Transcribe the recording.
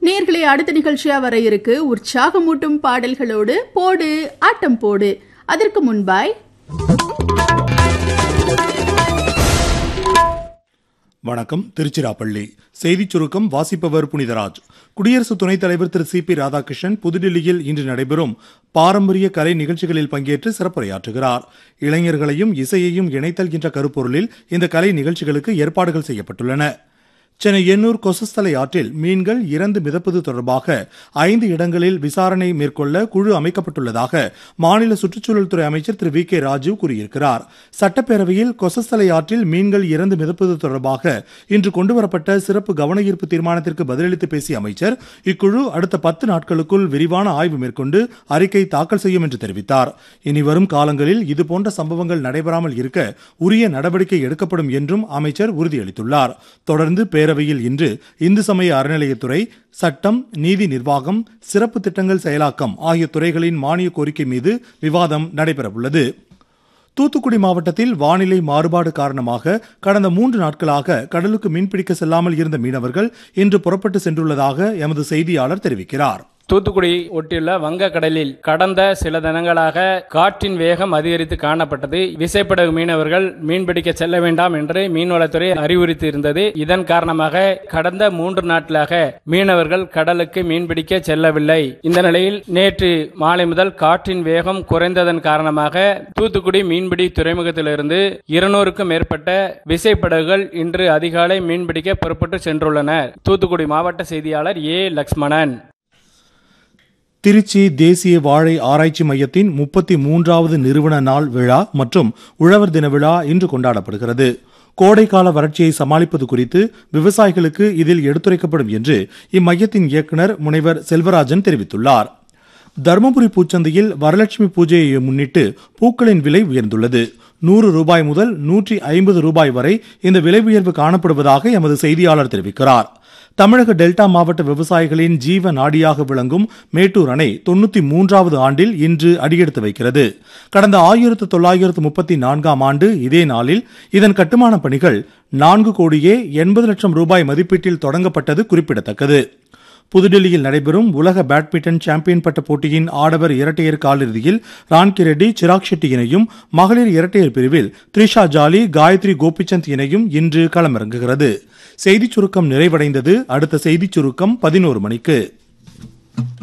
நேர்களே அடுத்த நிகழ்ச்சியா வர இருக்கு உற்சாகமூட்டும் பாடல்களோடு போடு ஆட்டம் போடு அதற்கு முன்பாய் வணக்கம் திருச்சிராப்பள்ளி செய்திச் சுருக்கம் வாசிப்பவர் புனிதராஜ் குடியரசு துணைத் தலைவர் திரு சி பி ராதாகிருஷ்ணன் புதுடில்லியில் இன்று நடைபெறும் பாரம்பரிய கலை நிகழ்ச்சிகளில் பங்கேற்று சிறப்புரையாற்றுகிறார் இளைஞர்களையும் இசையையும் இணைத்தல் என்ற கருப்பொருளில் இந்த கலை நிகழ்ச்சிகளுக்கு ஏற்பாடுகள் செய்யப்பட்டுள்ளன சென்னை எண்ணூர் கொசஸ்தலை ஆற்றில் மீன்கள் இறந்து மிதப்பது தொடர்பாக ஐந்து இடங்களில் விசாரணை மேற்கொள்ள குழு அமைக்கப்பட்டுள்ளதாக மாநில சுற்றுச்சூழல் துறை அமைச்சர் திரு வி கே ராஜு கூறியிருக்கிறார் சட்டப்பேரவையில் கொசஸ்தலை ஆற்றில் மீன்கள் இறந்து மிதப்பது தொடர்பாக இன்று கொண்டுவரப்பட்ட சிறப்பு கவன ஈர்ப்பு தீர்மானத்திற்கு பதிலளித்து பேசிய அமைச்சர் இக்குழு அடுத்த பத்து நாட்களுக்குள் விரிவான ஆய்வு மேற்கொண்டு அறிக்கை தாக்கல் செய்யும் என்று தெரிவித்தார் இனி வரும் காலங்களில் இதுபோன்ற சம்பவங்கள் நடைபெறாமல் இருக்க உரிய நடவடிக்கை எடுக்கப்படும் என்றும் அமைச்சர் உறுதியளித்துள்ளார் தொடர்ந்து பேரவையில் இன்று இந்து சமய அறநிலையத்துறை சட்டம் நீதி நிர்வாகம் சிறப்பு திட்டங்கள் செயலாக்கம் ஆகிய துறைகளின் மானிய கோரிக்கை மீது விவாதம் நடைபெறவுள்ளது தூத்துக்குடி மாவட்டத்தில் வானிலை மாறுபாடு காரணமாக கடந்த மூன்று நாட்களாக கடலுக்கு மீன்பிடிக்க செல்லாமல் இருந்த மீனவர்கள் இன்று புறப்பட்டு சென்றுள்ளதாக எமது செய்தியாளர் தெரிவிக்கிறார் தூத்துக்குடி ஒட்டியுள்ள வங்கக்கடலில் கடந்த சில தினங்களாக காற்றின் வேகம் அதிகரித்து காணப்பட்டது விசைப்படகு மீனவர்கள் மீன்பிடிக்க செல்ல வேண்டாம் என்று மீன்வளத்துறை அறிவுறுத்தி இருந்தது இதன் காரணமாக கடந்த மூன்று நாட்களாக மீனவர்கள் கடலுக்கு மீன்பிடிக்க செல்லவில்லை இந்த நிலையில் நேற்று மாலை முதல் காற்றின் வேகம் குறைந்ததன் காரணமாக தூத்துக்குடி மீன்பிடி துறைமுகத்திலிருந்து இருநூறுக்கும் மேற்பட்ட விசைப்படகுகள் இன்று அதிகாலை மீன்பிடிக்க புறப்பட்டு சென்றுள்ளனர் தூத்துக்குடி மாவட்ட செய்தியாளர் ஏ லக்ஷ்மணன் திருச்சி தேசிய வாழை ஆராய்ச்சி மையத்தின் முப்பத்தி மூன்றாவது நிறுவன நாள் விழா மற்றும் உழவர் தின விழா இன்று கொண்டாடப்படுகிறது கோடைக்கால வறட்சியை சமாளிப்பது குறித்து விவசாயிகளுக்கு இதில் எடுத்துரைக்கப்படும் என்று இம்மையத்தின் இயக்குநர் முனைவர் செல்வராஜன் தெரிவித்துள்ளார் தருமபுரி பூச்சந்தையில் வரலட்சுமி பூஜையை முன்னிட்டு பூக்களின் விலை உயர்ந்துள்ளது நூறு ரூபாய் முதல் நூற்றி ஐம்பது ரூபாய் வரை இந்த விலை உயர்வு காணப்படுவதாக எமது செய்தியாளர் தெரிவிக்கிறார் தமிழக டெல்டா மாவட்ட விவசாயிகளின் ஜீவ நாடியாக விளங்கும் மேட்டூர் அணை தொண்ணூத்தி மூன்றாவது ஆண்டில் இன்று அடியெடுத்து வைக்கிறது கடந்த ஆயிரத்து தொள்ளாயிரத்து முப்பத்தி நான்காம் ஆண்டு இதே நாளில் இதன் கட்டுமான பணிகள் நான்கு கோடியே எண்பது லட்சம் ரூபாய் மதிப்பீட்டில் தொடங்கப்பட்டது குறிப்பிடத்தக்கது புதுடெல்லியில் நடைபெறும் உலக பேட்மிண்டன் சாம்பியன் பட்ட போட்டியின் ஆடவர் இரட்டையர் காலிறுதியில் ரான்கி ரெட்டி சிராக் ஷெட்டி இணையும் மகளிர் இரட்டையர் பிரிவில் த்ரிஷா ஜாலி காயத்ரி கோபிச்சந்த் இணையும் இன்று களமிறங்குகிறது செய்திச் சுருக்கம் நிறைவடைந்தது அடுத்த செய்திச் சுருக்கம் பதினோரு மணிக்கு